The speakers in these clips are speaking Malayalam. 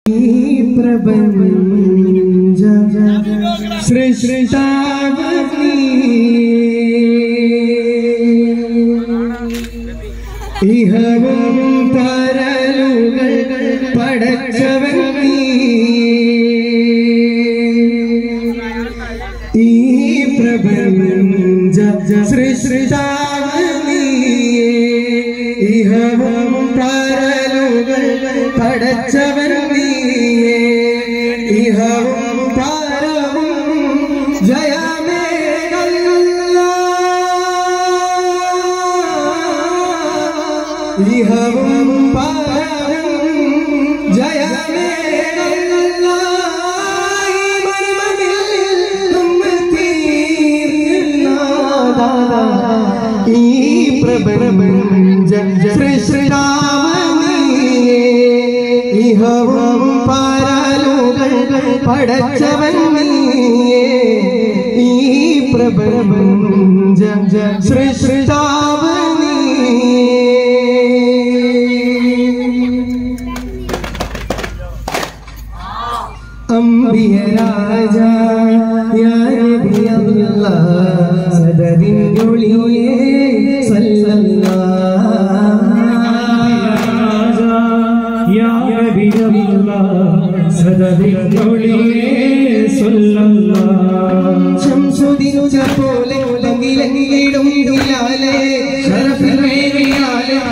ഈ പ്രപഞ്ച സൃഷ്ടാവി ഇഹവും പരലുകൾ പടച്ചവൻ നീ. ഈ പ്രപഞ്ച സൃഷ്ടാവി ഇഹവും പരലുകൾ പടച്ചവൻ നീ. ഇഹവും പരവും ജയമേകല്ല ഇഹവും പരവും ജയമേകല്ല ഈ മർമ്മമിൽ നമ്മെ തീർന്നാദാ. ഈ പ്രപഞ്ച സൃഷ്ടാവനിയേ ഇഹവും പരലുകൾ പടച്ചവൻ നീയേ ഈ പ്രപഞ്ച സൃഷ്ടാവനിയേ അംബിയ രാജ യാ നബി അല്ലാഹ് സദരിനുള്ളിയേ ശംസുദിനുജ പോലെ ലങ്കിലങ്കിയിടും ഹിലാലേ ശരഫിലേറിയാലേ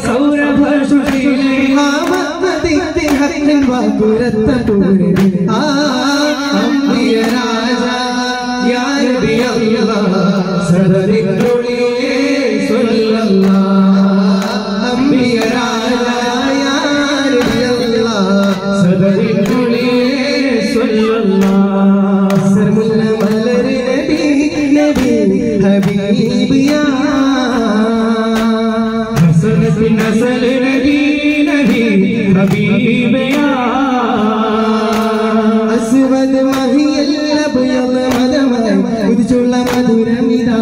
ആമദിത്തെ ഹക്കിൻ വാക്കുരത്ത പൂരേ ആ അംബിയ രാജ യാ നബി അല്ലാഹ് സദരിനുള്ളിയേ സ്വല്ലല്ലാഹ് അംബിയ രാജ യാ നബി അല്ലാഹ് സദരിനുള്ളിയേ സർമുല്ല മലർ നബി നബി ഹബീബ് യാ അസ്വദ് മഹിയൽ അബ്യദ് മദമദ ഉദിച്ചുള്ള മധുരമിതാ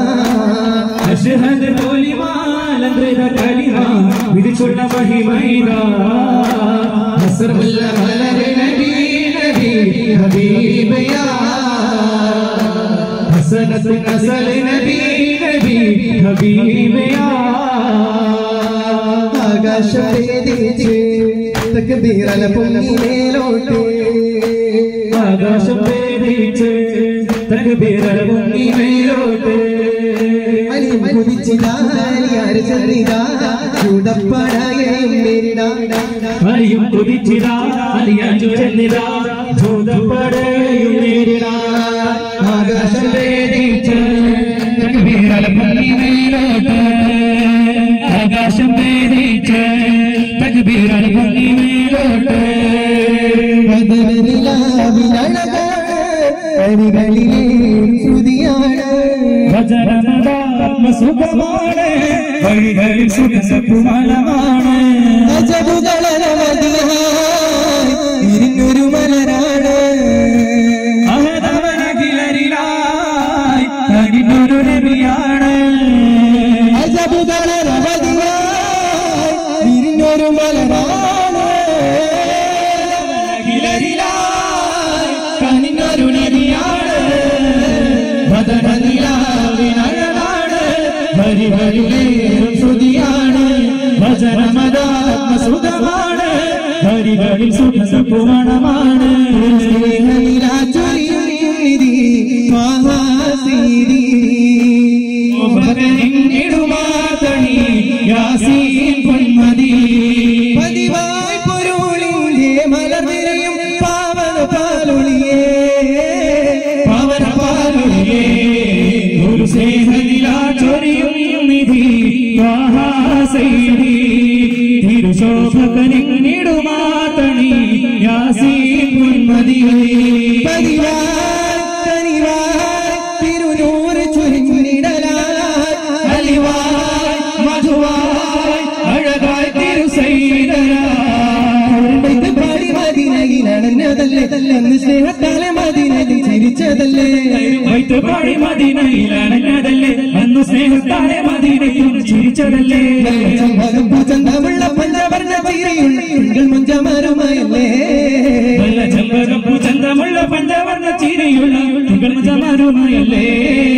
വിധിച്ചുള്ള മഹിമൈത സർമുല്ല മലർ നബി നബി ഹബീബ് യാ ഹസനത്ത് നസൽ നബി നബി ഹബീബയാ ആകാശഭേദിച്ച് തക്ബീറല പൊങ്ങിമേലോട്ട് ആകാശം പേരിച്ച് തക്ബീറൽ മുങ്ങി മേലോട്ട് അലിയും കുതിച്ചിതാ അലിയാർ ചെറിതാ ചൂടപ്പടയും നേരിടാ അറിയും കുതിച്ചിതാ അറിയാഞ്ചു ചെന്നിതാ ഭൂതപ്പടയും നേരിടാ ആകാശം പേരിച്ച് തക്ബീറൽ മുങ്ങി മേലോട്ട് ആകാശം പേരിച്ച് തക്ബീറൽ മുങ്ങി മേലോട്ട് അരികളിലെ ശ്രുതിയാണ് ഭജനമതാത്മ സുഖമാണ് വഴികളിൽ സുഖസുകുമാരമാണ് അജബുകളനവധിയായി ഇരുന്നൊരു മലരാണ് അഹദവനകിലരിലായി തനിമൊരു നബിയാണ് അജബുകളനവധിയായി ഇരുന്നൊരു മലരാണ് അഖിലരിലായി കനിഞ്ഞൊരു നബിയാണ് ഭജനനിലാവിനഴലാണ് വരി വരിലേറും ശ്രുതിയാണ് ഭജനമതാത്മ സുഖമാണ് വരികളിൽ സുഖസുകുമണമാണ് സ്നേഹനിലാചൊരിയുന്നിതി മഹാസീതി ഇടുമാതണി യാസീൻ പൊന്മതി പതിവായി പൊരുളിന്റെ മലർനിരയും പാവന പാലൊളിയേ പവന പാലുകേ ഒരു സ്നേഹനിലാ ചൊരിയും നിധി മഹാസൈതി തിരുശോഭകനിടുമാതണി യാസീൻ പൊന്മതി പതിവായി കനിവായി തിരുനൂറ് ചുരിഞ്ഞിടലായി അലിവായി മധുവായി അഴകായി തിരുസൈതരായി ഇത് പാടി മദിനയിലണഞ്ഞതല്ലേ അന്ന് സ്നേഹത്താലെ മദിനയിൽ ചിരിച്ചതല്ലേ വൈത്ത് പാടി മദീനയിലണഞ്ഞതല്ലേ അന്ന് സ്നേഹത്താലെ മദീനയിൽ ചിരിച്ചതല്ലേ ചന്തമുള്ള പഞ്ചവർണ്ണ ചിരിയുള്ള തിങ്കൾ മുഞ്ചമരുമയല്ലേ അരുമയല്ലേ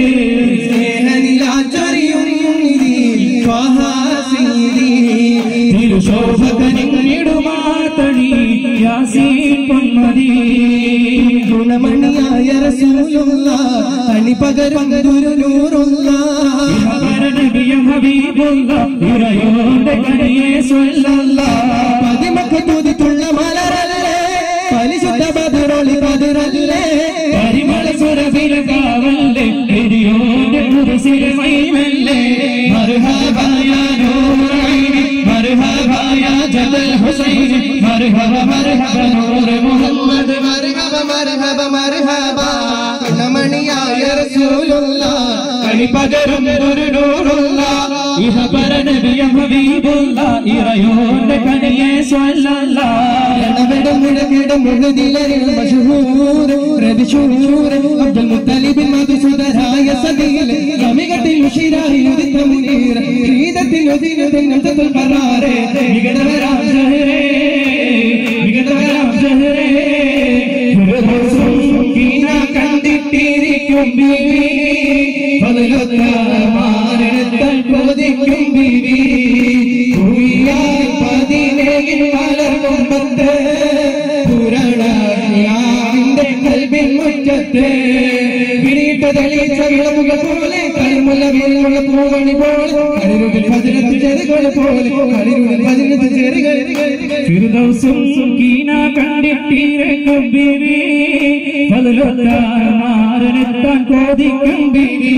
തിരുശോഭകനിടുമാതണി യാസീൻ പൊന്മതി ഗുണമണിയായ റസൂലുള്ള തണി പകരും ദുരുനൂറുള്ള നബിയം ഹബീബുള്ള ഇറയോന്റെ കനിയെ സ്വല്ലല്ല പതിമക്ക് തുതിത്തുള്ള മലരല്ലേ പരിശുദ്ധ ബദറൊളി ബദറല്ലേ പരിമള സുരഭില കാവല്ലേ എരിയോന്റെ കുരിശിലെ മൈമല്ലേ മർഹബായ നൂറൈനി മർഹബായ ജദൽ ഹുസൈൻ മർഹബ മർഹബ നൂർ മുഹമ്മദ് മർഹബ മർഹബ മർഹബ ഗുണമണിയായ റസൂലുള്ള കണി പകരും ഒരു നൂറുള്ള ഇഹ പരനബിയം ഹബീബുള്ള ഇറയോന്റെ കനിയെ സ്വല്ലല്ല ഇടവിടം മുഴകിടം മുഴുതിലരിൽ മഷഹൂർ പ്രതിശൂർ അബ്ദുൽ മുത്തലിബിൻ മധുസുതരായ സദീൽ കമികത്തിൽ ഉഷിരായി ഉദിത്ത മുനീർ ഗീതത്തിൽ ഉദിനതിൽ നബ്ദത്തുൽ ഖറാറെ മികതവരാം സഹരേ മികതവരാം സഹരേ കീന കണ്ടിട്ടിരിക്കും ബീവി പതിലൊത്ത മാരണത്തൽ കൊതിക്കും ബീവി ഭൂമിയായി പതിനേഴിൽ മലർകൊമ്പത്ത് പുരണാവിന്റെ കൽവിൻ മുറ്റത്ത് വിരീട്ട തെളിയിച്ച വിളവുകൾ പോലെ കരിമുല വീലുള്ള പൂവണി പോലെ കരിരുകൾ പതിനത്ത് ചെറുകൾ പോലെ കരിരുകൾ പതിനത്ത് ചെറുകൾ ഫിർദൗസും കീന കണ്ടിട്ടിരക്കും ബീവി പതിലൊത്താൻ മാരനെത്താൻ കോതിക്കും ബീവി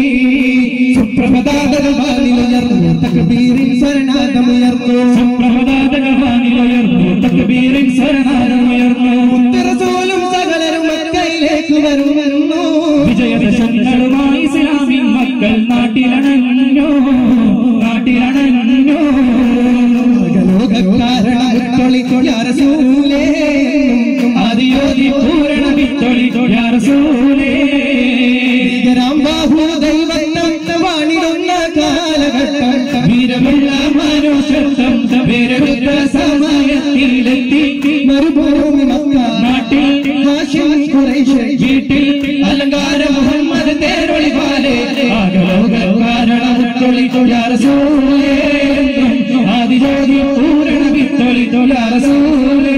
സുപ്രഭതാതകവാനിലുയർന്നു തക്ബീരിൻ സ്വരനാദമുയർന്നു സുപ്രഭതാതകവാനിലുയർന്നു തക്ബീറിൻ സ്വരനാദമുയർന്നു റസൂലും സകലരും മക്കയിലേക്ക് വരുന്നു വിജയദശങ്ങളുമായി ഇസ്ലാമിൻ മക്കൾ നാട്ടിലണഞ്ഞു നാട്ടിലണഞ്ഞു ലോകകാരണമുട്ടൊളി യാരസൂലേ ആദിയോതി പൂരണ വിത്തൊളി യാറസൂലേ ഭീകരാം ബാഹുദൈവന്നം വാണിടുന്ന കാലഘട്ടം വീരമുള്ള മനുഷ്യത്വം വേരെടുത്ത സമയത്തിലെത്തി മരുഭൂമി മക്ക നാട്ടിൽ ഹാഷിം ഖുറൈശ് വീട്ടിൽ അലങ്കാര മുഹമ്മദ് തേരൊളി പോലെ ആകലോകാരണമുത്തൊളി തൊഴാറസൂലേ ആദിജ്യോതി പൂരണ വിത്തൊളി തൊഴാറസൂലേ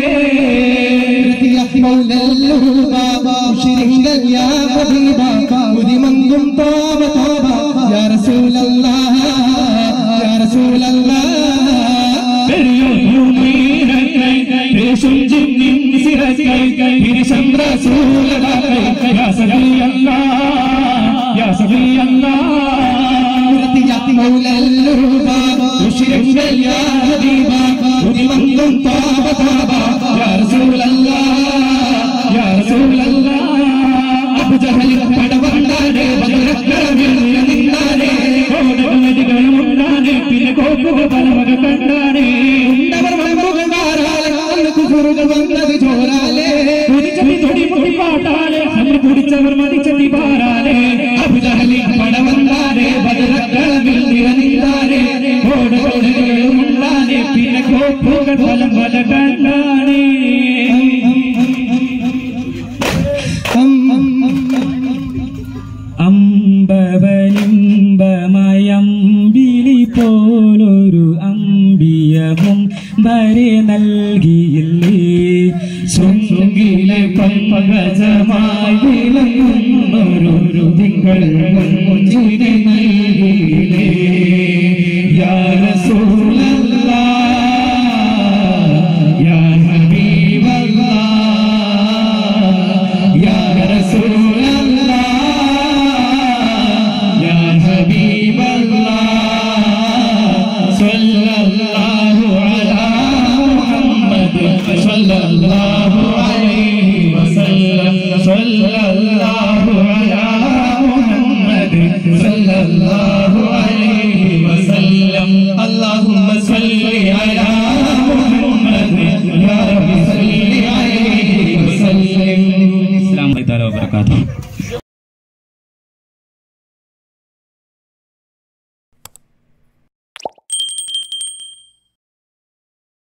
ഉദിമങ്കും തോബ തോബ യാ റസൂലല്ലാഹ് യാ റസൂലല്ലാഹ് യാത്തി മൗലല്ലൂബ ഉശ്രിക്കൽ യാ ഹബീബ ഉദിമങ്കും തോബ തോബ യാ റസൂലല്ലാഹ് യാ പിന്നെ കോപ്പുക പലവക കണ്ടാനേ ഉണ്ടവർ മലമുകൾ ധാരാളം കുഫറുകൾ വന്നത് ചോരാലേ കുടിച്ചതി തൊടി മുടി പാട്ടാലെ അന്ന് കുടിച്ചവർ മതിച്ചതി പാരാലെ അബുജഹലി പടവന്താരെ ബദറക്കളമിൽ നിറനിന്താരെ ഓടോടുകളുമുണ്ടാനെ പിന്നെ കോപ്പുകൾ ഫലം പല കണ്ടാനേ അമ്പവലിംബമയംബിളി പോലൊരു അമ്പിയവും വരെ നൽകിയില്ലേ ശൃംഗിലെ പങ്കജമായി വിളങ്ങുന്നൊരു തിങ്കൾ മുഞ്ചിനെ നൽകിയില്ലേ